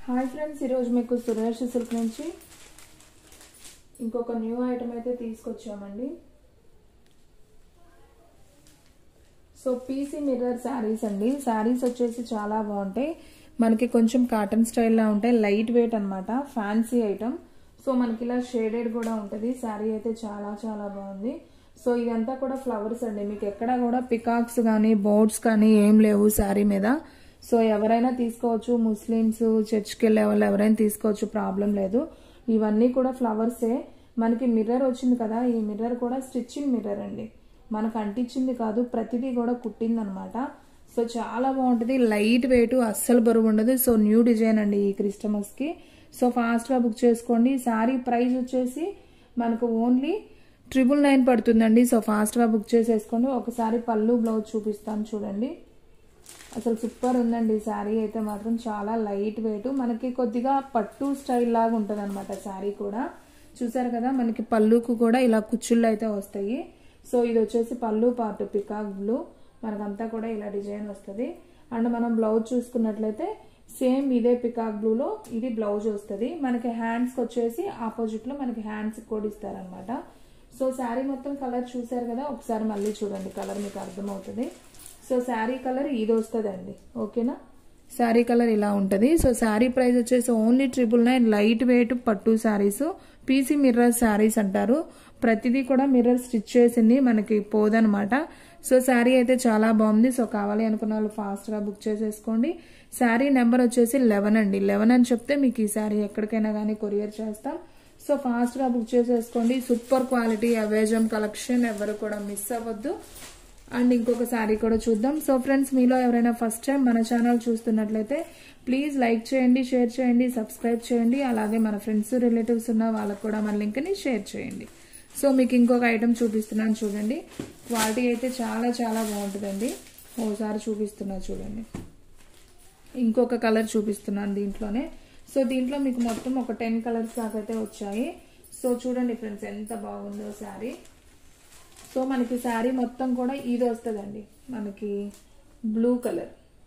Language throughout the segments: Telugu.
హాయ్ ఫ్రెండ్స్ ఈరోజు మీకు సురేష్ సిల్క్ నుంచి ఇంకొక న్యూ ఐటమ్ అయితే తీసుకొచ్చామండి సో పీసీ మిర్రర్ శారీస్ అండి శారీస్ వచ్చేసి చాలా బాగుంటాయి మనకి కొంచెం కాటన్ స్టైల్లో ఉంటాయి లైట్ వెయిట్ అనమాట ఫ్యాన్సీ ఐటమ్ సో మనకి ఇలా షేడెడ్ కూడా ఉంటుంది శారీ అయితే చాలా చాలా బాగుంది సో ఇదంతా కూడా ఫ్లవర్స్ అండి మీకు ఎక్కడ కూడా పికాక్స్ కానీ బోర్డ్స్ కానీ ఏం లేవు శారీ మీద సో ఎవరైనా తీసుకోవచ్చు ముస్లిమ్స్ చర్చ్కి వెళ్ళే వాళ్ళు ఎవరైనా తీసుకోవచ్చు ప్రాబ్లం లేదు ఇవన్నీ కూడా ఫ్లవర్సే మనకి మిర్రర్ వచ్చింది కదా ఈ మిర్రర్ కూడా స్టిచ్చింగ్ మిర్రర్ అండి మనకు అంటించింది కాదు ప్రతిదీ కూడా కుట్టింది అనమాట సో చాలా బాగుంటుంది లైట్ వెయిట్ అస్సలు బరువు ఉండదు సో న్యూ డిజైన్ అండి ఈ క్రిస్టమస్కి సో ఫాస్ట్గా బుక్ చేసుకోండి శారీ ప్రైస్ వచ్చేసి మనకు ఓన్లీ ట్రిపుల్ నైన్ పడుతుందండి సో ఫాస్ట్గా బుక్ చేసేసుకోండి ఒకసారి పళ్ళు బ్లౌజ్ చూపిస్తాను చూడండి అసలు సూపర్ ఉందండి శారీ అయితే మాత్రం చాలా లైట్ వెయిట్ మనకి కొద్దిగా పట్టు స్టైల్ లాగా ఉంటుంది అనమాట శారీ కూడా చూసారు కదా మనకి పళ్ళుకు కూడా ఇలా కుచ్చుళ్ళు అయితే వస్తాయి సో ఇది వచ్చేసి పళ్ళు పార్ట్ పికాక్ బ్లూ మనకంతా కూడా ఇలా డిజైన్ వస్తుంది అండ్ మనం బ్లౌజ్ చూసుకున్నట్లయితే సేమ్ ఇదే పికాక్ బ్లూలో ఇది బ్లౌజ్ వస్తుంది మనకి హ్యాండ్స్కి వచ్చేసి ఆపోజిట్లో మనకి హ్యాండ్స్ కూడా ఇస్తారనమాట సో శారీ మొత్తం కలర్ చూసారు కదా ఒకసారి మళ్ళీ చూడండి కలర్ మీకు అర్థమవుతుంది సో శారీ కలర్ ఇది వస్తుందండి ఓకేనా శారీ కలర్ ఇలా ఉంటుంది సో శారీ ప్రైస్ వచ్చేసి only triple nine light weight పట్టు శారీస్ పీసీ మిర్రర్ శారీస్ అంటారు ప్రతిదీ కూడా మిర్రర్ స్టిచ్ చేసింది మనకి పోదనమాట సో శారీ అయితే చాలా బాగుంది సో కావాలి అనుకున్న వాళ్ళు ఫాస్ట్గా బుక్ చేసేసుకోండి శారీ నెంబర్ వచ్చేసి లెవెన్ అండి లెవెన్ అని చెప్తే మీకు ఈ శారీ ఎక్కడికైనా కానీ కొరియర్ చేస్తాం సో ఫాస్ట్గా బుక్ చేసేసుకోండి సూపర్ క్వాలిటీ అవేజం కలెక్షన్ ఎవరు కూడా మిస్ అవ్వద్దు అండ్ ఇంకొక శారీ కూడా చూద్దాం సో ఫ్రెండ్స్ మీలో ఎవరైనా ఫస్ట్ టైం మన ఛానల్ చూస్తున్నట్లయితే ప్లీజ్ లైక్ చేయండి షేర్ చేయండి సబ్స్క్రైబ్ చేయండి అలాగే మన ఫ్రెండ్స్ రిలేటివ్స్ ఉన్న వాళ్ళకు కూడా మన లింక్ని షేర్ చేయండి సో మీకు ఇంకొక ఐటమ్ చూపిస్తున్నాను చూడండి క్వాలిటీ అయితే చాలా చాలా బాగుంటుందండి ఓసారి చూపిస్తున్నా చూడండి ఇంకొక కలర్ చూపిస్తున్నాను దీంట్లోనే సో దీంట్లో మీకు మొత్తం ఒక టెన్ కలర్స్ దాకా అయితే వచ్చాయి సో చూడండి ఫ్రెండ్స్ ఎంత బాగుందో శారీ సో మనకి శారీ మొత్తం కూడా ఇది వస్తుందండి మనకి బ్లూ కలర్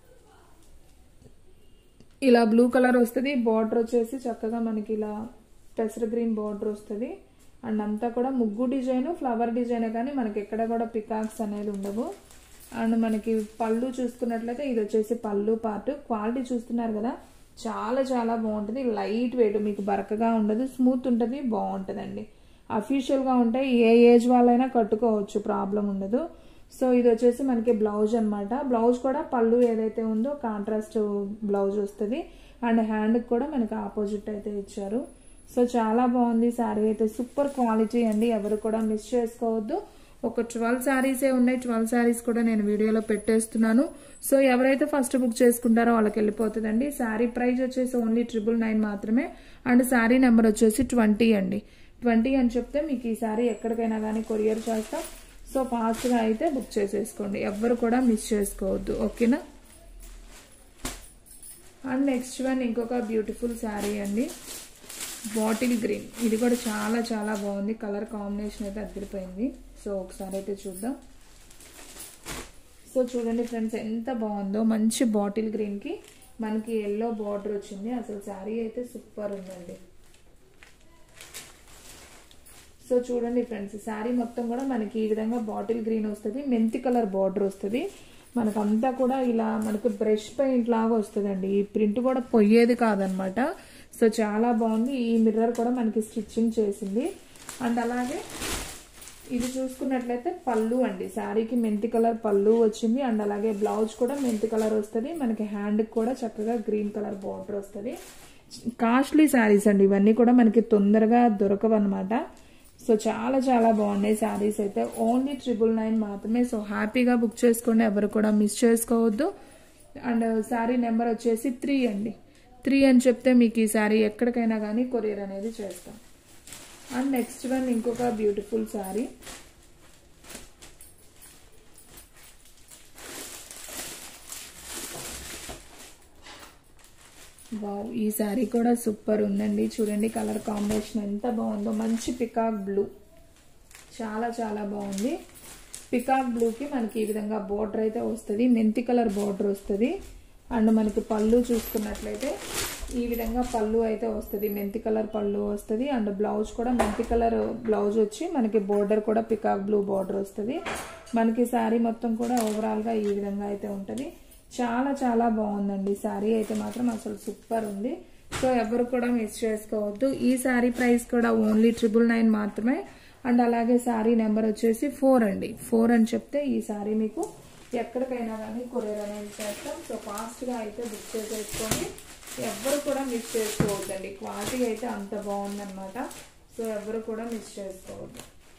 ఇలా బ్లూ కలర్ వస్తుంది బార్డర్ వచ్చేసి చక్కగా మనకి ఇలా పెసర గ్రీన్ బార్డర్ వస్తుంది అండ్ అంతా కూడా ముగ్గు డిజైన్ ఫ్లవర్ డిజైన్ కానీ మనకి ఎక్కడ కూడా పికాక్స్ అనేది ఉండవు అండ్ మనకి పళ్ళు చూసుకున్నట్లయితే ఇది వచ్చేసి పళ్ళు పార్ట్ క్వాలిటీ చూస్తున్నారు కదా చాలా చాలా బాగుంటుంది లైట్ వెయిట్ మీకు బరకగా ఉండదు స్మూత్ ఉంటుంది బాగుంటుందండి అఫీషియల్గా ఉంటాయి ఏ ఏజ్ వాళ్ళైనా కట్టుకోవచ్చు ప్రాబ్లం ఉండదు సో ఇది వచ్చేసి మనకి బ్లౌజ్ అనమాట బ్లౌజ్ కూడా పళ్ళు ఏదైతే ఉందో కాంట్రాస్ట్ బ్లౌజ్ వస్తుంది అండ్ హ్యాండ్కి కూడా మనకి ఆపోజిట్ అయితే ఇచ్చారు సో చాలా బాగుంది శారీ అయితే సూపర్ క్వాలిటీ అండి ఎవరు కూడా మిస్ చేసుకోవద్దు ఒక ట్వెల్వ్ శారీసే ఉన్నాయి ట్వెల్వ్ శారీస్ కూడా నేను వీడియోలో పెట్టేస్తున్నాను సో ఎవరైతే ఫస్ట్ బుక్ చేసుకుంటారో వాళ్ళకి వెళ్ళిపోతుందండి శారీ ప్రైస్ వచ్చేసి ఓన్లీ ట్రిపుల్ నైన్ మాత్రమే అండ్ శారీ నెంబర్ వచ్చేసి ట్వంటీ అండి ట్వంటీ అని చెప్తే మీకు ఈ శారీ ఎక్కడికైనా కానీ కొరియర్ చేస్తాం సో ఫాస్ట్గా అయితే బుక్ చేసేసుకోండి ఎవ్వరు కూడా మిస్ చేసుకోవద్దు ఓకేనా అండ్ నెక్స్ట్ వన్ ఇంకొక బ్యూటిఫుల్ శారీ అండి బాటిల్ గ్రీన్ ఇది కూడా చాలా చాలా బాగుంది కలర్ కాంబినేషన్ అయితే అదిరిపోయింది సో ఒకసారి అయితే చూద్దాం సో చూడండి ఫ్రెండ్స్ ఎంత బాగుందో మంచి బాటిల్ గ్రీన్కి మనకి ఎల్లో బార్డర్ వచ్చింది అసలు శారీ అయితే సూపర్ ఉందండి సో చూడండి ఫ్రెండ్స్ శారీ మొత్తం కూడా మనకి ఈ విధంగా బాటిల్ గ్రీన్ వస్తుంది మెంతి కలర్ బార్డర్ వస్తుంది మనకంతా కూడా ఇలా మనకు బ్రష్ పెయింట్ లాగా వస్తుందండి ఈ ప్రింట్ కూడా పొయ్యేది కాదనమాట సో చాలా బాగుంది ఈ మిర్రర్ కూడా మనకి స్టిచ్చింగ్ చేసింది అండ్ అలాగే ఇది చూసుకున్నట్లయితే పళ్ళు అండి శారీకి మెంతి కలర్ పళ్ళు వచ్చింది అండ్ అలాగే బ్లౌజ్ కూడా మెంతి కలర్ వస్తుంది మనకి హ్యాండ్కి కూడా చక్కగా గ్రీన్ కలర్ బార్డర్ వస్తుంది కాస్ట్లీ శారీస్ అండి ఇవన్నీ కూడా మనకి తొందరగా దొరకవు అనమాట సో చాలా చాలా బాగున్నాయి శారీస్ అయితే ఓన్లీ ట్రిపుల్ నైన్ మాత్రమే సో హ్యాపీగా బుక్ చేసుకోండి ఎవరు కూడా మిస్ చేసుకోవద్దు అండ్ శారీ నెంబర్ వచ్చేసి త్రీ అండి త్రీ అని చెప్తే మీకు ఈ శారీ ఎక్కడికైనా కానీ కొరియర్ అనేది చేస్తాం అండ్ నెక్స్ట్ వన్ ఇంకొక బ్యూటిఫుల్ శారీ వావ్ ఈ శారీ కూడా సూపర్ ఉందండి చూడండి కలర్ కాంబినేషన్ ఎంత బాగుందో మంచి పికాక్ బ్లూ చాలా చాలా బాగుంది పికాక్ బ్లూకి మనకి ఈ విధంగా బోర్డర్ అయితే వస్తుంది మెంతి కలర్ బోర్డర్ వస్తుంది అండ్ మనకి పళ్ళు చూసుకున్నట్లయితే ఈ విధంగా పళ్ళు అయితే వస్తుంది మెంతి కలర్ పళ్ళు వస్తుంది అండ్ బ్లౌజ్ కూడా మెంతి కలర్ బ్లౌజ్ వచ్చి మనకి బోర్డర్ కూడా పికాక్ బ్లూ బోర్డర్ వస్తుంది మనకి శారీ మొత్తం కూడా ఓవరాల్గా ఈ విధంగా అయితే ఉంటుంది చాలా చాలా బాగుందండి శారీ అయితే మాత్రం అసలు సూపర్ ఉంది సో ఎవరు కూడా మిస్ చేసుకోవద్దు ఈ శారీ ప్రైస్ కూడా ఓన్లీ ట్రిపుల్ నైన్ మాత్రమే అండ్ అలాగే శారీ నెంబర్ వచ్చేసి ఫోర్ అండి ఫోర్ అని చెప్తే ఈ శారీ మీకు ఎక్కడికైనా కానీ కొరియర్ అనేది చేస్తాం సో ఫాస్ట్గా అయితే బుక్ చేసేసుకోండి ఎవ్వరు కూడా మిస్ చేసుకోవద్దండి క్వాలిటీ అయితే అంత బాగుందన్నమాట సో ఎవరు కూడా మిస్ చేసుకోవద్దు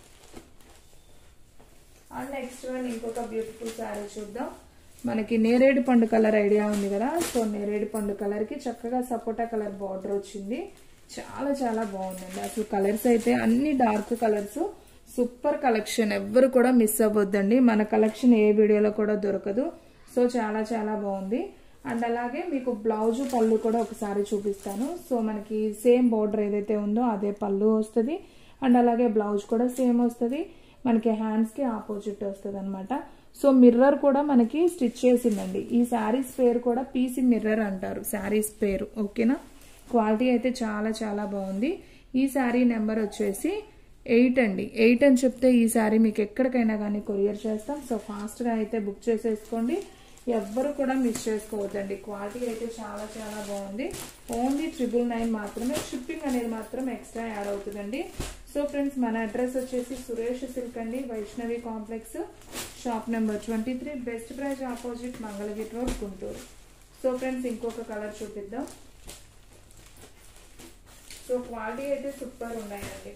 అండ్ నెక్స్ట్ వన్ ఇంకొక బ్యూటిఫుల్ శారీ చూద్దాం మనకి నేరేడు పండు కలర్ ఐడియా ఉంది కదా సో నేరేడు పండు కలర్కి చక్కగా సపోటా కలర్ బార్డర్ వచ్చింది చాలా చాలా బాగుందండి అసలు కలర్స్ అయితే అన్ని డార్క్ కలర్స్ సూపర్ కలెక్షన్ ఎవ్వరు కూడా మిస్ అవ్వద్దండి మన కలెక్షన్ ఏ వీడియోలో కూడా దొరకదు సో చాలా చాలా బాగుంది అండ్ అలాగే మీకు బ్లౌజ్ పళ్ళు కూడా ఒకసారి చూపిస్తాను సో మనకి సేమ్ బార్డర్ ఏదైతే ఉందో అదే పళ్ళు వస్తుంది అండ్ అలాగే బ్లౌజ్ కూడా సేమ్ వస్తుంది మనకి హ్యాండ్స్కి ఆపోజిట్ వస్తుంది అనమాట సో మిర్రర్ కూడా మనకి స్టిచ్ చేసిందండి ఈ శారీస్ పేరు కూడా పీసీ మిర్రర్ అంటారు శారీస్ పేరు ఓకేనా క్వాలిటీ అయితే చాలా చాలా బాగుంది ఈ శారీ నెంబర్ వచ్చేసి ఎయిట్ అండి ఎయిట్ అని చెప్తే ఈ శారీ మీకు ఎక్కడికైనా కానీ కొరియర్ చేస్తాం సో ఫాస్ట్గా అయితే బుక్ చేసేసుకోండి ఎవ్వరు కూడా మిస్ చేసుకోవద్దండి క్వాలిటీ అయితే చాలా చాలా బాగుంది ఓన్లీ ట్రిపుల్ నైన్ మాత్రమే షిప్పింగ్ అనేది మాత్రం ఎక్స్ట్రా యాడ్ అవుతుందండి సో ఫ్రెండ్స్ మన అడ్రస్ వచ్చేసి సురేష్ సిల్క్ అండి Vaishnavi complex shop number twenty three best price opposite Mangalagiri road Guntur so friends ఇంకొక కలర్ చూపిద్దాం సో క్వాలిటీ అయితే సూపర్ ఉన్నాయండి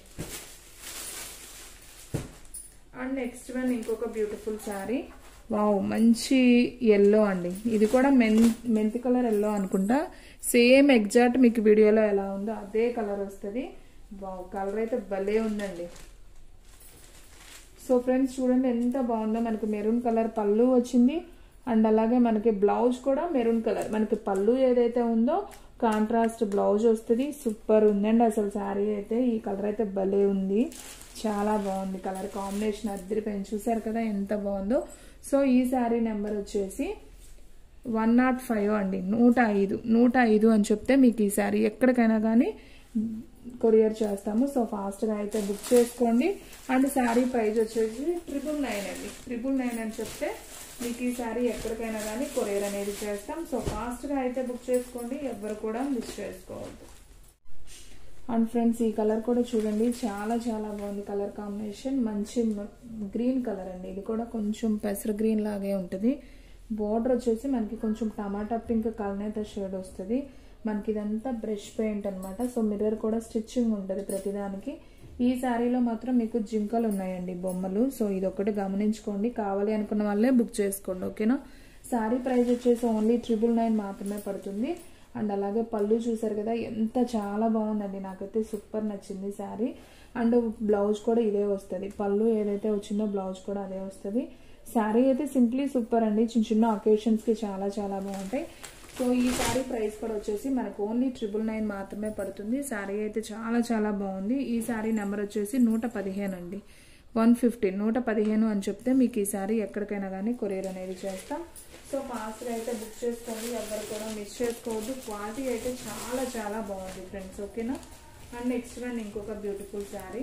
అండ్ నెక్స్ట్ వన్ ఇంకొక బ్యూటిఫుల్ శారీ వావ్ మంచి ఎల్లో అండి ఇది కూడా మెన్ మెంతి కలర్ ఎల్లో అనుకుంటా సేమ్ ఎగ్జాక్ట్ మీకు వీడియోలో ఎలా ఉందో అదే కలర్ వస్తుంది వావ్ కలర్ అయితే భలే ఉందండి సో ఫ్రెండ్స్ చూడండి ఎంత బాగుందో మనకి మెరూన్ కలర్ పళ్ళు వచ్చింది అండ్ అలాగే మనకి బ్లౌజ్ కూడా మెరూన్ కలర్ మనకి పళ్ళు ఏదైతే ఉందో కాంట్రాస్ట్ బ్లౌజ్ వస్తుంది సూపర్ ఉందండి అసలు శారీ అయితే ఈ కలర్ అయితే భలే ఉంది చాలా బాగుంది కలర్ కాంబినేషన్ అద్దరిపోయింది చూసారు కదా ఎంత బాగుందో సో ఈ శారీ నెంబర్ వచ్చేసి వన్ నాట్ ఫైవ్ అండి నూట ఐదు నూట ఐదు అని చెప్తే మీకు ఈ శారీ ఎక్కడికైనా కానీ కొరియర్ చేస్తాము సో ఫాస్ట్గా అయితే బుక్ చేసుకోండి అండ్ శారీ ప్రైస్ వచ్చేసి ట్రిపుల్ నైన్ అండి ట్రిపుల్ నైన్ అని చెప్తే మీకు ఈ శారీ ఎక్కడికైనా కానీ కొరియర్ అనేది చేస్తాం సో ఫాస్ట్గా అయితే బుక్ చేసుకోండి ఎవరు కూడా మిస్ చేసుకోవద్దు అండ్ ఫ్రెండ్స్ ఈ కలర్ కూడా చూడండి చాలా చాలా బాగుంది కలర్ కాంబినేషన్ మంచి గ్రీన్ కలర్ అండి ఇది కూడా కొంచెం పెసర గ్రీన్ లాగే ఉంటుంది బార్డర్ వచ్చేసి మనకి కొంచెం టమాటా పింక్ కలనేత షేడ్ వస్తుంది మనకి ఇదంతా బ్రష్ పెయింట్ అనమాట సో మిర్రర్ కూడా స్టిచ్చింగ్ ఉంటుంది ప్రతిదానికి ఈ శారీలో మాత్రం మీకు జింకలు ఉన్నాయండి బొమ్మలు సో ఇది ఒకటి గమనించుకోండి కావాలి అనుకున్న వాళ్ళే బుక్ చేసుకోండి ఓకేనా శారీ ప్రైస్ వచ్చేసి ఓన్లీ ట్రిపుల్ నైన్ మాత్రమే పడుతుంది అండ్ అలాగే పళ్ళు చూసారు కదా ఎంత చాలా బాగుందండి నాకైతే సూపర్ నచ్చింది శారీ అండ్ బ్లౌజ్ కూడా ఇదే వస్తుంది పళ్ళు ఏదైతే వచ్చిందో బ్లౌజ్ కూడా అదే వస్తుంది శారీ అయితే సింప్లీ సూపర్ అండి చిన్న చిన్న ఒకేషన్స్కి చాలా చాలా బాగుంటాయి సో ఈ శారీ ప్రైస్ కూడా వచ్చేసి మనకు ఓన్లీ ట్రిపుల్ నైన్ మాత్రమే పడుతుంది శారీ అయితే చాలా చాలా బాగుంది ఈ శారీ నెంబర్ వచ్చేసి నూట పదిహేను అండి వన్ ఫిఫ్టీ నూట పదిహేను అని చెప్తే మీకు ఈ శారీ ఎక్కడికైనా కానీ కొరియర్ అనేది చేస్తాం సో ఫాస్ట్గా అయితే బుక్ చేసుకోండి ఎవరు కూడా మిస్ చేసుకోవద్దు క్వాలిటీ అయితే చాలా చాలా బాగుంది ఫ్రెండ్స్ ఓకేనా అండ్ నెక్స్ట్ వన్ ఇంకొక beautiful sari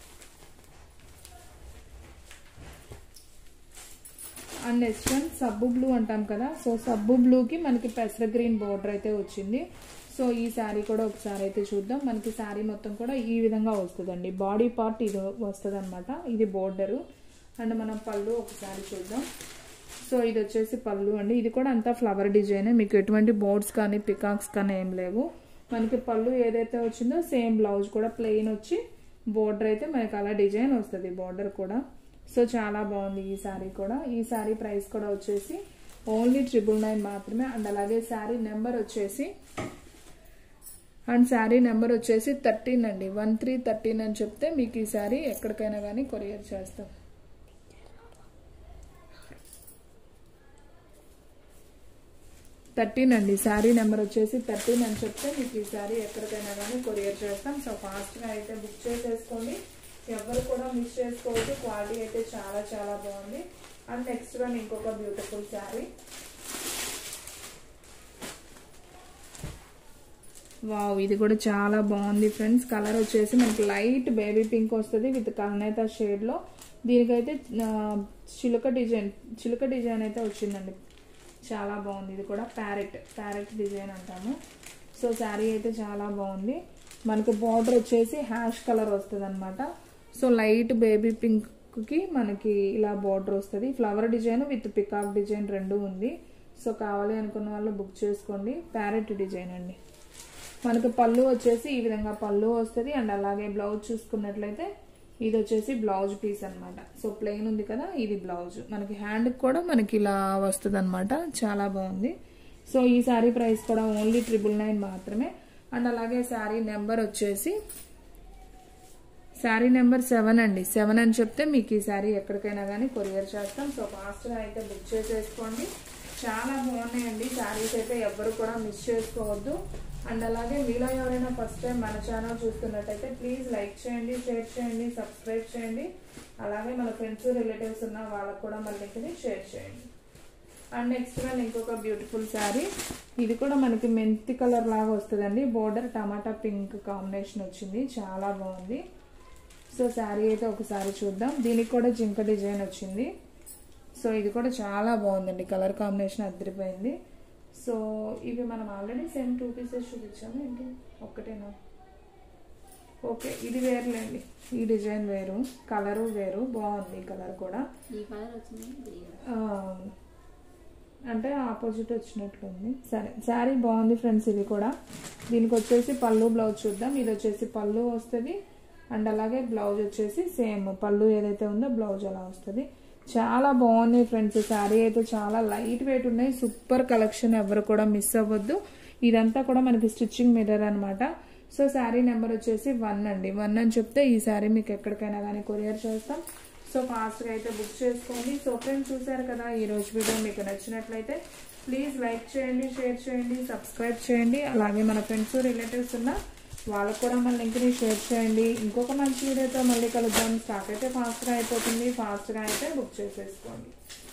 and next one సబ్బు బ్లూ అంటాం కదా సో సబ్బు బ్లూకి మనకి పెసర గ్రీన్ బార్డర్ అయితే వచ్చింది సో ఈ శారీ కూడా ఒకసారి అయితే చూద్దాం మనకి శారీ మొత్తం కూడా ఈ విధంగా వస్తుందండి బాడీ పార్ట్ ఇది వస్తుంది అనమాట ఇది బోర్డరు అండ్ మనం పళ్ళు ఒకసారి చూద్దాం సో ఇది వచ్చేసి పళ్ళు అండి ఇది కూడా అంతా ఫ్లవర్ డిజైన్ మీకు ఎటువంటి బోర్డ్స్ కానీ పికాక్స్ కానీ ఏం లేవు మనకి పళ్ళు ఏదైతే వచ్చిందో సేమ్ బ్లౌజ్ కూడా ప్లెయిన్ వచ్చి బోర్డర్ అయితే మనకి అలా డిజైన్ వస్తుంది బోర్డర్ కూడా సో చాలా బాగుంది ఈ శారీ కూడా ఈ శారీ ప్రైస్ కూడా వచ్చేసి ఓన్లీ ట్రిపుల్ నైన్ మాత్రమే అండ్ అలాగే శారీ నెంబర్ వచ్చేసి అండ్ శారీ నెంబర్ వచ్చేసి థర్టీన్ అండి వన్ త్రీ థర్టీన్ అని చెప్తే మీకు ఈ శారీ ఎక్కడికైనా కానీ కొరియర్ చేస్తాం థర్టీన్ అండి శారీ నెంబర్ వచ్చేసి థర్టీన్ అని చెప్తే మీకు ఈ శారీ ఎక్కడికైనా కానీ కొరియర్ చేస్తాం సో ఫాస్ట్గా అయితే బుక్ చేసేసుకోండి ఎవరు కూడా మిస్ చేసుకోవద్దు క్వాలిటీ అయితే చాలా చాలా బాగుంది అండ్ నెక్స్ట్ వన్ ఇంకొక బ్యూటిఫుల్ శారీ వావ్ ఇది కూడా చాలా బాగుంది ఫ్రెండ్స్ కలర్ వచ్చేసి మనకి లైట్ బేబీ పింక్ వస్తుంది విత్ కల్నేత షేడ్ లో దీనికైతే ఆ, చిలుక డిజైన్ చిలుక డిజైన్ అయితే వచ్చిందండి చాలా బాగుంది ఇది కూడా ప్యారెట్ ప్యారెట్ డిజైన్ అంటాము సో శారీ అయితే చాలా బాగుంది మనకి బార్డర్ వచ్చేసి హ్యాష్ కలర్ వస్తుంది అనమాట సో లైట్ బేబీ పింక్ కి మనకి ఇలా బార్డర్ వస్తుంది flower design with peacock design రెండు ఉంది సో కావాలి అనుకున్న వాళ్ళు బుక్ చేసుకోండి ప్యారెట్ డిజైన్ అండి మనకి పళ్ళు వచ్చేసి ఈ విధంగా పళ్ళు వస్తుంది అండ్ అలాగే బ్లౌజ్ చూసుకున్నట్లయితే ఇది వచ్చేసి బ్లౌజ్ పీస్ అన్నమాట సో ప్లెయిన్ ఉంది కదా ఇది బ్లౌజ్ మనకి హ్యాండ్ కూడా మనకి ఇలా వస్తుంది అనమాట చాలా బాగుంది సో ఈ శారీ ప్రైస్ కూడా ఓన్లీ ట్రిపుల్ నైన్ మాత్రమే అండ్ అలాగే శారీ నెంబర్ వచ్చేసి శారీ నెంబర్ సెవెన్ అండి సెవెన్ అని చెప్తే మీకు ఈ శారీ ఎక్కడికైనా కానీ కొరియర్ చేస్తాం సో ఫాస్ట్గా అయితే బుక్ చేసేసుకోండి చాలా బాగున్నాయండి శారీస్ అయితే ఎవ్వరు కూడా మిస్ చేసుకోవద్దు అండ్ అలాగే మీలో ఎవరైనా ఫస్ట్ టైం మన ఛానల్ చూస్తున్నట్టయితే ప్లీజ్ లైక్ చేయండి షేర్ చేయండి సబ్స్క్రైబ్ చేయండి అలాగే మన ఫ్రెండ్స్ రిలేటివ్స్ ఉన్న వాళ్ళకు కూడా మన లింక్ని షేర్ చేయండి అండ్ నెక్స్ట్ వన్ ఇంకొక బ్యూటిఫుల్ శారీ ఇది కూడా మనకి మెంతి కలర్ లాగా వస్తుందండి బోర్డర్ టమాటా పింక్ కాంబినేషన్ వచ్చింది చాలా బాగుంది సో శారీ అయితే ఒకసారి చూద్దాం దీనికి కూడా జింక డిజైన్ వచ్చింది సో ఇది కూడా చాలా బాగుందండి కలర్ కాంబినేషన్ అదిరిపోయింది సో ఇవి మనం ఆల్రెడీ సేమ్ టూ పీసెస్ చూపించాము ఏంటి ఒక్కటేనా ఓకే ఇది వేరులేండి ఈ డిజైన్ వేరు కలరు వేరు బాగుంది ఈ కలర్ కూడా ఈ కలర్ వచ్చింది గ్రీన్ ఆ, అంటే ఆపోజిట్ వచ్చినట్లుంది సరే శారీ బాగుంది ఫ్రెండ్స్ ఇది కూడా దీనికి వచ్చేసి పళ్ళు బ్లౌజ్ చూద్దాం ఇది వచ్చేసి పళ్ళు వస్తుంది అండ్ అలాగే బ్లౌజ్ వచ్చేసి సేమ్ పళ్ళు ఏదైతే ఉందో బ్లౌజ్ అలా వస్తుంది చాలా బాగుంది ఫ్రెండ్స్ శారీ అయితే చాలా లైట్ వెయిట్ ఉన్నాయి సూపర్ కలెక్షన్ ఎవరు కూడా మిస్ అవ్వద్దు ఇదంతా కూడా మనకి స్టిచ్చింగ్ మిర్రర్ అన్నమాట సో శారీ నెంబర్ వచ్చేసి వన్ అండి వన్ అని చెప్తే ఈ శారీ మీకు ఎక్కడికైనా కానీ కొరియర్ చేస్తాం సో ఫాస్ట్గా అయితే బుక్ చేసుకోండి సో ఫ్రెండ్స్ చూసారు కదా ఈ రోజు వీడియో మీకు నచ్చినట్లయితే ప్లీజ్ లైక్ చేయండి షేర్ చేయండి సబ్స్క్రైబ్ చేయండి అలాగే మన ఫ్రెండ్స్ రిలేటివ్స్ ఉన్న వాళ్ళకు కూడా మన లింక్ని షేర్ చేయండి ఇంకొక మంచి వీడియోతో మళ్ళీ కలుద్దాం స్టాక్ అయితే ఫాస్ట్గా అయిపోతుంది ఫాస్ట్గా అయితే బుక్ చేసేసుకోండి